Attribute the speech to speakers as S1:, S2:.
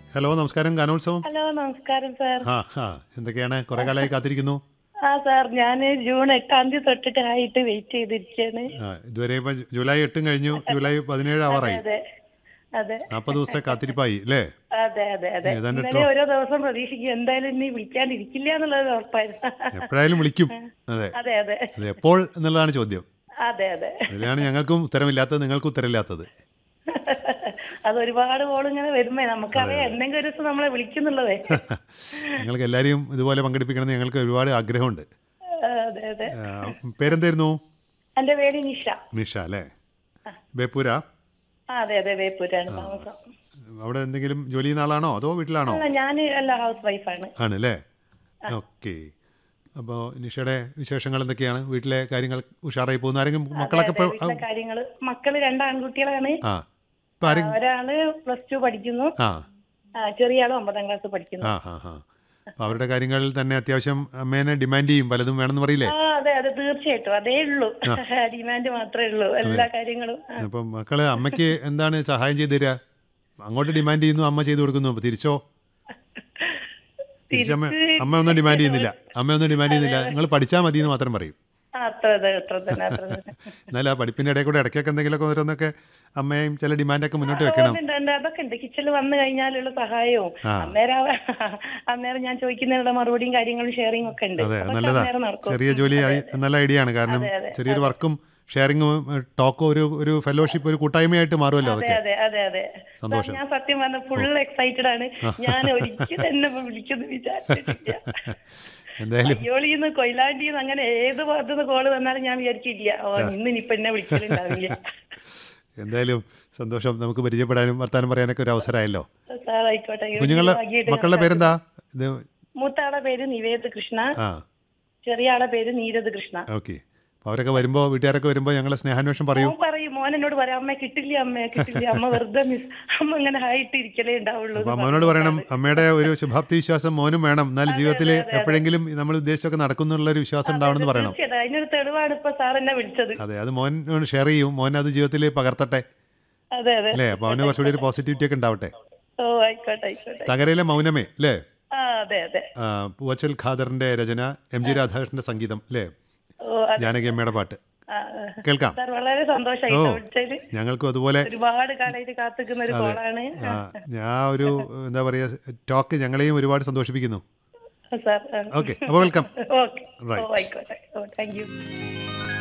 S1: Hello നമസ്കാരം ഗാനോത്സവം
S2: hello നമസ്കാരം സാർ
S1: ആ ആ എന്തൊക്കെയാണ് കുറെ കാലമായി കാത്തിരിക്കുന്നു
S2: ആ സാർ ഞാൻ ജൂൺ എട്ടാം തീയതി തൊട്ടിട്ട് ആയിട്ട് വെയിറ്റ് ചെയ്തിരിക്കാണ്
S1: ആ ഇതുവരെ ഇപ്പൊ ജൂലൈ എട്ടും കഴിഞ്ഞു ജൂലൈ പതിനേഴ് ആവാറായി
S2: അതെ അതെ
S1: നാൽപ്പത് ദിവസത്തെ കാത്തിരിപ്പായി അല്ലേ
S2: അതെ അതെ അതെ
S1: ഏതാണ്ട്
S2: ഇന്നലെ ഓരോ ദിവസം പ്രതീക്ഷിക്കും എന്തായാലും ഇനി വിളിക്കാണ്ടിരിക്കില്ല എന്നുള്ളത് ഉറപ്പായിരുന്നു
S1: എപ്പോഴായാലും വിളിക്കും അതെ
S2: അതെ അതെ
S1: അത് എപ്പോൾ എന്നുള്ളതാണ് ചോദ്യം
S2: അതെ അതെ
S1: അതിലാണ് ഞങ്ങൾക്കും ഉത്തരമില്ലാത്തത് നിങ്ങൾക്കും ഉത്തരമില്ലാത്തത്
S2: അത് ഒരുപാട് കോൾ ഇങ്ങനെ വരുമ്പേ നമുക്കറിയാം എന്തെങ്കിലും ഒരു ദിവസം നമ്മളെ വിളിക്കുന്നുള്ളതേ
S1: ഞങ്ങൾക്ക് എല്ലാവരെയും ഇതുപോലെ പങ്കെടുപ്പിക്കണമെന്ന് ഞങ്ങൾക്ക് ഒരുപാട് ആഗ്രഹമുണ്ട്
S2: അതെ അതെ
S1: ആ, പേരെന്തായിരുന്നു
S2: എന്റെ പേര് നിഷ
S1: നിഷ അല്ലേ ബേപ്പൂര
S2: ആ അതെ അതെ വേപ്പൂരാണ് താമസം
S1: അവിടെ എന്തെങ്കിലും ജോലി ചെയ്യുന്ന ആളാണോ അതോ വീട്ടിലാണോ
S2: അല്ല ഞാൻ അല്ല ഹൗസ് വൈഫാണ്
S1: ആണ് അല്ലേ ഓക്കെ അപ്പോൾ നിഷയുടെ വിശേഷങ്ങൾ എന്തൊക്കെയാണ് വീട്ടിലെ കാര്യങ്ങൾ ഉഷാറായി പോകുന്ന ആരെങ്കിലും മക്കളൊക്കെ ഇപ്പോൾ
S2: വീട്ടിലെ കാര്യങ്ങള് മക്കള് രണ്ട് ആൺകുട്ടികളാണ്
S1: ആ ഇപ്പം ആരും
S2: ഒരാള് പ്ലസ് ടു പഠിക്കുന്നു
S1: ആ
S2: ആ, ചെറിയ ആള് ഒമ്പതാം ക്ലാസ് പഠിക്കുന്നു
S1: ആ ആ ആ അപ്പോൾ അവരുടെ കാര്യങ്ങളിൽ തന്നെ അത്യാവശ്യം അമ്മേനെ ഡിമാൻഡ് ചെയ്യും പലതും വേണമെന്ന് പറയില്ലേ
S2: ആ അതെ അതെ തീർച്ചയായിട്ടും അതേ ഉള്ളൂ ഡിമാൻഡ് മാത്രമേ ഉള്ളൂ എല്ലാ കാര്യങ്ങളും ആ,
S1: അപ്പം മക്കള് അമ്മയ്ക്ക് എന്താണ് സഹായം ചെയ്തു തരിക അങ്ങോട്ട് ഡിമാൻഡ് ചെയ്യുന്നു അമ്മ ചെയ്തു കൊടുക്കുന്നു അപ്പോൾ തിരിച്ചോ തിരിച്ചമ്മ അമ്മ ഒന്നും ഡിമാൻഡ് ചെയ്യുന്നില്ല അമ്മ ഒന്നും ഡിമാൻഡ് ചെയ്യുന്നില്ല നിങ്ങൾ പഠിച്ചാൽ മതി എന്ന് മാത്രം പറയും
S2: ആ, അത്ര അതെ അത്ര തന്നെ അത്ര തന്നെ
S1: എന്നാലും ആ പഠിപ്പിൻ്റെ ഇടയിൽ കൂടെ ഇടയ്ക്കൊക്കെ എന്തെങ്കിലുമൊക്കെ ഓരോന്നൊക്കെ അമ്മയും ചില ഡിമാൻഡൊക്കെ മുന്നോട്ട് വെക്കണം
S2: ഉണ്ട്, ഉണ്ട്, അതൊക്കെ ഉണ്ട് കിച്ചണിൽ വന്നു കഴിഞ്ഞാലുള്ള സഹായവും
S1: ആ.
S2: അന്നേരം അന്നേരം ഞാൻ ചോദിക്കുന്നതിനുള്ള മറുപടിയും കാര്യങ്ങളും ഷെയറിംഗ് ഒക്കെ ഉണ്ട്
S1: അതെ
S2: അതൊക്കെ
S1: നല്ലതാ
S2: അന്നേരം നടക്കും
S1: ചെറിയ ജോലിയായി നല്ല ഐഡിയ ആണ് കാരണം
S2: അതെ, അതെ,
S1: ചെറിയൊരു വർക്കും ഷെയറിങ്ങും ടോക്കും ഒരു ഒരു ഫെലോഷിപ്പ് ഒരു കൂട്ടായ്മയായിട്ട് മാറുമല്ലോ
S2: അതെ
S1: അതൊക്കെ
S2: അതെ അതെ അതെ
S1: സന്തോഷം.
S2: ഞാൻ സത്യം പറഞ്ഞ ഫുൾ എക്സൈറ്റഡ് ആണ് ഞാൻ ഒരിക്കലും എന്നെ വിളിക്കുന്നു വിചാരിച്ചിട്ടില്ല
S1: എന്തായാലും
S2: അയ്യോളിന്ന് കൊയിലാണ്ടിന്ന് അങ്ങനെ ഏത് ഭാഗത്തുനിന്ന് കോള് വന്നാലും ഞാൻ വിചാരിച്ചില്ല ഓ ഇന്ന് ഇനിയിപ്പൊ എന്നെ വിളിക്കലുണ്ടാവില്ല
S1: എന്തായാലും സന്തോഷം നമുക്ക് പരിചയപ്പെടാനും വർത്താനം പറയാനൊക്കെ ഒരു അവസരമായല്ലോ
S2: സാർ ആയിക്കോട്ടെ ഈ ഒരു
S1: കുഞ്ഞുങ്ങളുടെ
S2: ഭാഗ്യമായിട്ട്
S1: മക്കളുടെ
S2: ഞാൻ
S1: പേരെന്താ ഇത്
S2: മൂത്ത ആളെ പേര് നിവേദ് കൃഷ്ണ
S1: ആ
S2: ചെറിയ ആളെ പേര് നീരദ് കൃഷ്ണ
S1: ഓക്കെ അപ്പോൾ അവരൊക്കെ വരുമ്പോൾ വീട്ടുകാരൊക്കെ വരുമ്പോൾ ഞങ്ങളെ സ്നേഹാന്വേഷണം പറയൂ
S2: മോൻ പറയും മോൻ എന്നോട് പറയാം അമ്മ കിട്ടില്ല അമ്മ കിട്ടില്ല അമ്മ വെറുതെ മിസ് അമ്മ ഇങ്ങനെ ആയിട്ട് ഇരിക്കലേ ഉണ്ടാവുള്ളൂ
S1: അപ്പോൾ
S2: എന്ന്
S1: അമ്മനോട്
S2: പറയും.
S1: പറയണം അമ്മയുടെ ഒരു ശുഭാപ്തി വിശ്വാസം മോനും വേണം എന്നാൽ ജീവിതത്തിൽ എപ്പോഴെങ്കിലും നമ്മൾ ഉദ്ദേശിച്ചൊക്കെ നടക്കുന്നുള്ള ഒരു വിശ്വാസം ഉണ്ടാവണമെന്ന് പറയണം
S2: തീർച്ചയായിട്ടും അതിനൊരു തെളിവാണ് ഇപ്പൊ സാർ എന്നെ വിളിച്ചത്
S1: അതെ അത് മോൻ ഷെയർ ചെയ്യും മോൻ അത് ജീവിതത്തിൽ പകർത്തട്ടെ
S2: അതെ അതെ
S1: അല്ലേ അപ്പോൾ അവന് കുറച്ചുകൂടി ഒരു പോസിറ്റിവിറ്റി ഒക്കെ ഉണ്ടാവട്ടെ
S2: ഓ ആയിക്കോട്ടെ ആയിക്കോട്ടെ
S1: തകരയിലെ മൗനമേ അല്ലേ
S2: ആ അതെ അതെ
S1: ആ, പൂവച്ചൽ ഖാദറിന്റെ രചന എം ജി രാധാകൃഷ്ണന്റെ സംഗീതം അല്ലേ
S2: ഓ അതെ
S1: ജാനകി അമ്മയുടെ പാട്ട്
S2: ആ,
S1: കേൾക്കാം
S2: സാർ വളരെ സന്തോഷമായി
S1: ഓ.
S2: വിളിച്ചതില്
S1: ഞങ്ങൾക്കും അതുപോലെ
S2: ഒരുപാട് കാലമായിട്ട് കാത്തിക്കുന്ന ഒരു കോളാണ്
S1: ആ, ഞാൻ ഒരു എന്താ പറയുക ടോക്ക് ഞങ്ങളെയും ഒരുപാട് സന്തോഷിപ്പിക്കുന്നു
S2: സാർ
S1: ഓക്കെ അപ്പോൾ വെൽക്കം
S2: ഓക്കെ
S1: Right.
S2: ഓ ആയിക്കോട്ടെ ഓ താങ്ക് യു